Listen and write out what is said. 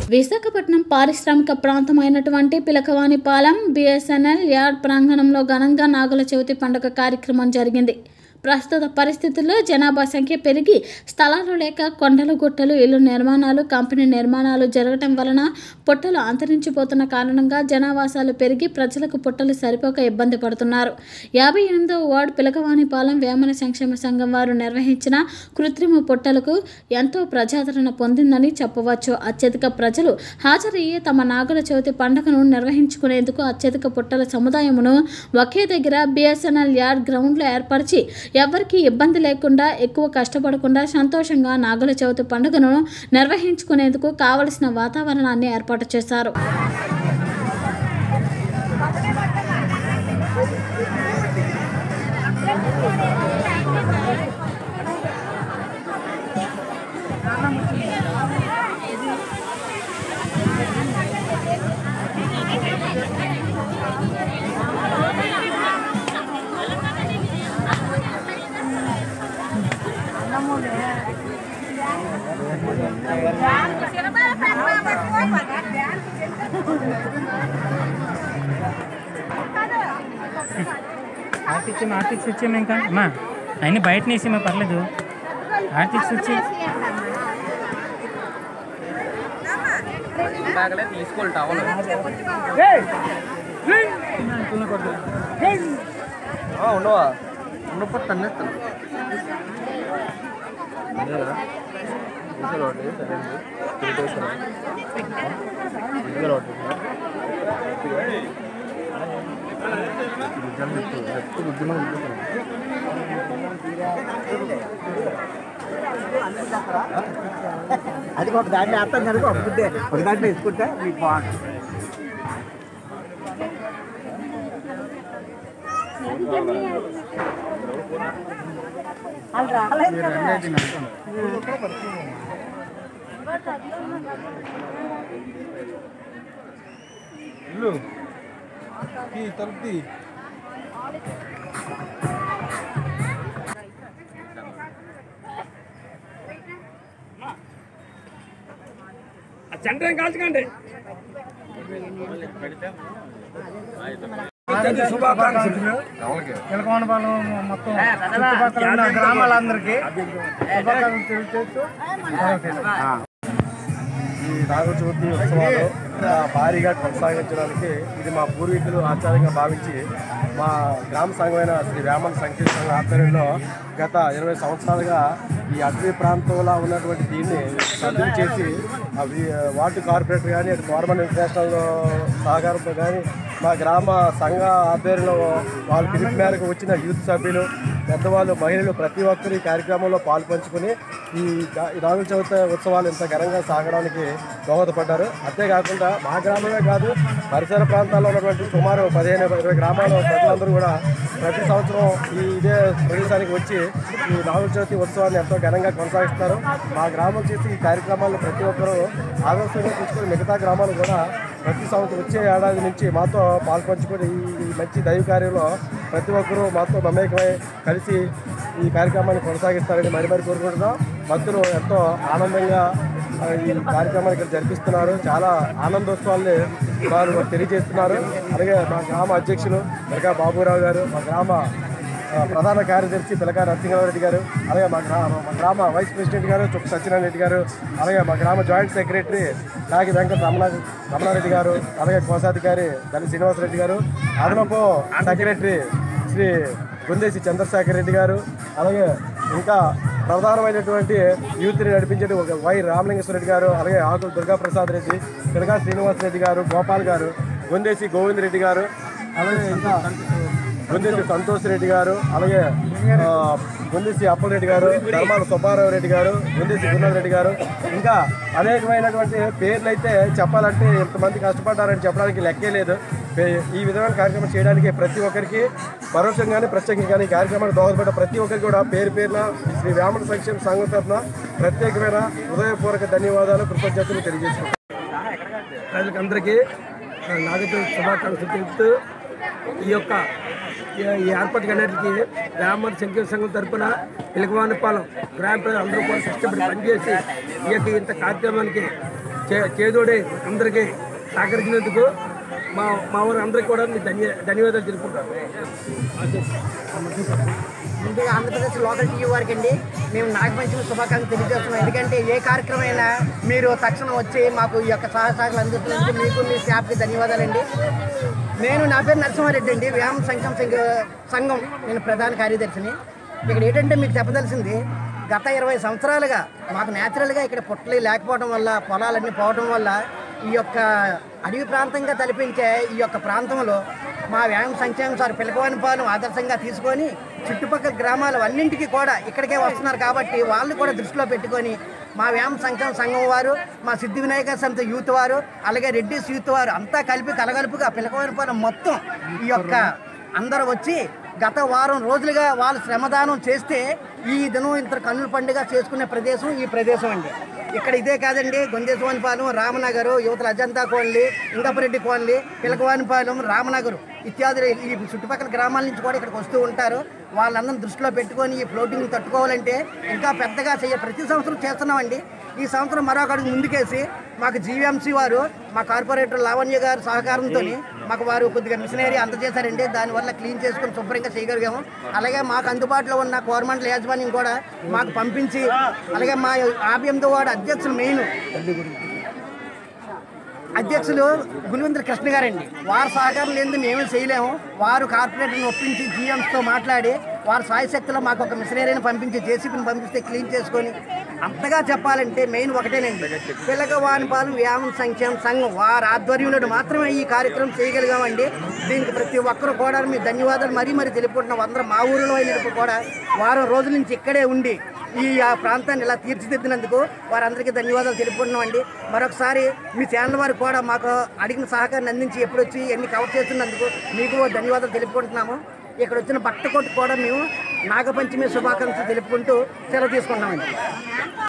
విశాఖపట్నం పారిశ్రామిక ప్రాంతమైనటువంటి పిలకవానిపాలెం BSNL yard ప్రాంగణంలో ఘనంగా నాగుల చవితి పండుగ కార్యక్రమం జరిగింది ప్రస్తుత పరిస్థితుల్లో జనాభా సంఖ్య పెరిగి స్థలాలు లేక కొండలు గుట్టలు ఇల్లు నిర్మాణాలు కంపెనీ నిర్మాణాలు జరగటం వలన పుట్టలు అంతరించిపోతున్న కారణంగా జనావాసాలు పెరిగి ప్రజలకు పుట్టలు సరిపోక ఇబ్బంది పడుతున్నారు యాభై ఎనిమిదవ వార్డు పిలకవానిపాలెం వేమన సంక్షేమ సంఘం వారు నిర్వహించిన కృత్రిమ పుట్టలకు ఎంతో ప్రజాదరణ పొందిందని చెప్పవచ్చు అత్యధిక ప్రజలు హాజరయ్యే తమ నాగుల చవితి పండుగను నిర్వహించుకునేందుకు అత్యధిక పుట్టల సముదాయమును ఒకే దగ్గర బిఎస్ఎన్ఎల్ యార్డ్ గ్రౌండ్లో ఏర్పరిచి ఎవరికీ ఇబ్బంది లేకుండా ఎక్కువ కష్టపడకుండా సంతోషంగా నాగుల చవితి పండుగను నిర్వహించుకునేందుకు కావలసిన వాతావరణాన్ని ఏర్పాటు చేశారు ఆర్టిక్స్ ఆర్టిక్స్ వచ్చాము ఇంకా అమ్మా అయినా బయట నేసేమా పర్లేదు ఆర్టిక్స్ వచ్చి బ్యాగ్లే తీసుకోవాలి టవల్ ఉండవా ఉన్నప్పుడు తన్నేస్తాను అది ఒక దాంట్లో వేస్తాం కనుక ఒక గుడ్డే ఒక దాంట్లో వేసుకుంటే మీకు బాగుంటుంది వాళ్ళు రాలేదు కదా ఇల్లు ఈ తలుపుది చంద్రం కాల్చకండి శుభాకాంక్షలు పిలకోనపాలెం మొత్తం చుట్టుపక్కల ఉన్న గ్రామాలందరికీ శుభాకాంక్షలు తెలియజేస్తూ ఈ నాగ చవితి ఉత్సవాలు ఆ, భారీగా కొనసాగించడానికి ఇది మా పూర్వీకులు ఆచార్యంగా భావించి మా గ్రామ సంఘమైన శ్రీ వేమన సంకీర్ణ సంఘం ఆధ్వర్యంలో గత ఇరవై సంవత్సరాలుగా ఈ అటవీ ప్రాంతంలో ఉన్నటువంటి దీన్ని సర్దులు చేసి అవి వార్డు కార్పొరేటర్ కానీ అటు గవర్నమెంట్ ఇంటర్నేషనల్ సహకారంతో కానీ మా గ్రామ సంఘ ఆధ్వర్యంలో వాళ్ళ పిలుపు మేరకు వచ్చిన యూత్ సభ్యులు పెద్దవాళ్ళు మహిళలు ప్రతి ఒక్కరు ఈ కార్యక్రమంలో పాల్పంచుకొని ఈ గా- ఈ నాగుల చవితి ఉత్సవాలు ఇంత ఘనంగా సాగడానికి దోహదపడ్డారు అంతేకాకుండా మా గ్రామమే కాదు పరిసర ప్రాంతాల్లో ఉన్నటువంటి సుమారు పదిహేను ఇరవై గ్రామాల ప్రజలందరూ కూడా ప్రతి సంవత్సరం ఈ ఇదే ప్రదేశానికి వచ్చి ఈ నాగుల చవితి ఉత్సవాన్ని ఎంతో ఘనంగా కొనసాగిస్తారు మా గ్రామం చేసి ఈ కార్యక్రమాలను ప్రతి ఒక్కరూ ఆదర్శంగా తీసుకొని మిగతా గ్రామాలు కూడా ప్రతి సంవత్సరం వచ్చే ఏడాది నుంచి మాతో పాల్పంచుకొని ఈ ఈ మంచి దైవ కార్యంలో ప్రతి ఒక్కరూ మాతో మమేకమై కలిసి ఈ కార్యక్రమాన్ని కొనసాగిస్తారని మరి మరి కోరుకుంటున్నాం భక్తులు ఎంతో ఆనందంగా ఆ, ఈ కార్యక్రమాన్ని ఇక్కడ జరిపిస్తున్నారు చాలా ఆనందోత్సవాల్ని వారు తెలియజేస్తున్నారు అలాగే మా గ్రామ అధ్యక్షులు మెగా బాబురావు గారు మా గ్రామ ఆ, ప్రధాన కార్యదర్శి పిలక నరసింహారెడ్డి గారు అలాగే మా గ్రామ మా గ్రామ వైస్ ప్రెసిడెంట్ గారు చుక్క సత్యనారాయణ రెడ్డి గారు అలాగే మా గ్రామ జాయింట్ సెక్రటరీ కాకి వెంకట రమణ రమణారెడ్డి గారు అలాగే కోశాధికారి దళి శ్రీనివాసరెడ్డి గారు అదనపు సెక్రటరీ శ్రీ గుందేసి చంద్రశేఖర్ రెడ్డి గారు అలాగే ఇంకా ప్రధానమైనటువంటి యూత్ని నడిపించే ఒక వై రామలింగేశ్వర రెడ్డి గారు అలాగే ఆకుల దుర్గాప్రసాద్ రెడ్డి పిడగా శ్రీనివాస్ రెడ్డి గారు గోపాల్ గారు గొందేసి గోవింద్ రెడ్డి గారు అలాగే ఇంకా గొందేసి సంతోష్ రెడ్డి గారు అలాగే ఆ, గొందేసి అప్పలరెడ్డి గారు ధర్మాన సుబ్బారావు రెడ్డి గారు గొందేసి గురునాథ్ రెడ్డి గారు ఇంకా అనేకమైనటువంటి పేర్లు అయితే చెప్పాలంటే ఎంతమంది కష్టపడ్డారని చెప్పడానికి లెక్కే లేదు పే- ఈ విధమైన కార్యక్రమం చేయడానికి ప్రతి ఒక్కరికి పరోక్షంగానే ప్రత్యేకంగా కానీ ఈ కార్యక్రమానికి దోహదపడ్డ ప్రతి ఒక్కరికి కూడా పేరు పేరున శ్రీ వేమన సంక్షేమ సంఘం తరఫున ప్రత్యేకమైన హృదయపూర్వక ధన్యవాదాలు కృతజ్ఞతలు తెలియజేస్తున్నాను ప్రజలకందరికీ నాగతో శుభాకాంక్షలు తెలుపుతూ ఈ యొక్క ఈ- ఈ ఏర్పాటు అన్నిటికీ బ్రాహ్మణ సంఖ్య సంఘం తరపున పిలకవానిపాలెం గ్రామ ప్రజలు అందరూ కూడా కష్టపడి పనిచేసి ఈ యొక్క ఇంత కార్యక్రమానికి చే చేదోడే అందరికీ సహకరించినందుకు మా మా ఊరు అందరికీ కూడా మీ ధన్య ధన్యవాదాలు తెలుపుకుంటాను ముందుగా ఆంధ్రప్రదేశ్ లోకల్ టీవీ వారికి అండి మేము నాగపంచమి శుభాకాంక్షలు తెలియజేస్తున్నాం ఎందుకంటే ఏ కార్యక్రమం అయినా మీరు తక్షణం వచ్చి మాకు ఈ యొక్క సహాయ సహకారాలు అందిస్తున్నందుకు మీకు మీ స్టాఫ్కి ధన్యవాదాలండి నేను నా పేరు నరసింహారెడ్డి అండి వ్యాయామ సంక్షేమ సంఘ- సంఘం నేను ప్రధాన కార్యదర్శిని ఇక్కడ ఏంటంటే మీకు చెప్పదలసింది గత ఇరవై సంవత్సరాలుగా మాకు న్యాచురల్గా ఇక్కడ పుట్టలు లేకపోవడం వల్ల పొలాలన్నీ పోవడం వల్ల ఈ యొక్క అడవి ప్రాంతంగా తలపించే ఈ యొక్క ప్రాంతంలో మా వ్యాయామ సంక్షేమ సార్ పిలకవానిపాలెం ఆదర్శంగా తీసుకొని చుట్టుపక్కల గ్రామాలు అన్నింటికి కూడా ఇక్కడికే వస్తున్నారు కాబట్టి వాళ్ళు కూడా దృష్టిలో పెట్టుకొని మా వ్యాయామ సంక్షేమ సంఘం వారు మా సిద్ధి వినాయక సంస్థ యూత్ వారు అలాగే రెడ్డిస్ యూత్ వారు అంతా కలిపి కలగలుపుగా పిలకవానిపాలెం మొత్తం ఈ యొక్క అందరూ వచ్చి గత వారం రోజులుగా వాళ్ళు శ్రమదానం చేస్తే ఈ దినం ఇంత కన్నుల పండుగ చేసుకునే ప్రదేశం ఈ ప్రదేశం అండి ఇక్కడ ఇదే కాదండి గొందేశవానిపాలెం రామనగరు యువతల అజంతా కోన్లి ఇంగపరెడ్డి కోన్లి పిలకవానిపాలెం రామనగరు ఇత్యాది ఈ చుట్టుపక్కల గ్రామాల నుంచి కూడా ఇక్కడికి వస్తూ ఉంటారు వాళ్ళందరిని దృష్టిలో పెట్టుకొని ఈ ఫ్లోటింగ్ తట్టుకోవాలంటే ఇంకా పెద్దగా చేయ ప్రతి సంవత్సరం చేస్తున్నామండి ఈ సంవత్సరం మరొక అడుగు ముందుకేసి మాకు జీవీఎంసీ వారు మా కార్పొరేటర్ లావణ్య గారి సహకారంతో మాకు వారు కొద్దిగా మిషనరీ అందజేశారండి దానివల్ల క్లీన్ చేసుకుని శుభ్రంగా చేయగలిగాము అలాగే మాకు అందుబాటులో ఉన్న గవర్నమెంట్ యాజమాన్యం కూడా మాకు పంపించి అలాగే మా ఆపిఎంతో వాడు అధ్యక్షులు మెయిన్ అధ్యక్షులు గురువేంద్ర కృష్ణ గారండి వారి సహకారం లేనిది మేమే చేయలేము వారు కార్పొరేటర్ని ఒప్పించి జీఎంస్తో మాట్లాడి వారి సాయశక్తిలో మాకు ఒక మిషనరీని పంపించి జేసీబీని పంపిస్తే క్లీన్ చేసుకొని అంతగా చెప్పాలంటే మెయిన్ ఒకటేనండి పిల్లక వానిపాలెం వ్యాయామం సంక్షేమ సంఘం వారి ఆధ్వర్యంలో మాత్రమే ఈ కార్యక్రమం చేయగలిగామండి దీనికి ప్రతి ఒక్కరు కూడా మీ ధన్యవాదాలు మరీ మరీ తెలుపుకుంటున్నాం అందరం మా ఊరిలో అయినప్పుడు కూడా వారం రోజుల నుంచి ఇక్కడే ఉండి ఈ ఆ ప్రాంతాన్ని ఇలా తీర్చిదిద్దినందుకు వారందరికీ ధన్యవాదాలు తెలుపుకుంటున్నామండి మరొకసారి మీ ఛానల్ వారు కూడా మాకు అడిగిన సహకారాన్ని అందించి ఎప్పుడు వచ్చి ఎన్ని కవర్ చేస్తున్నందుకు మీకు ధన్యవాదాలు తెలుపుకుంటున్నాము ఇక్కడ వచ్చిన బట్ట కొట్టు కూడా మేము నాగపంచమి శుభాకాంక్షలు తెలుపుకుంటూ సెలవు తీసుకుంటున్నామండి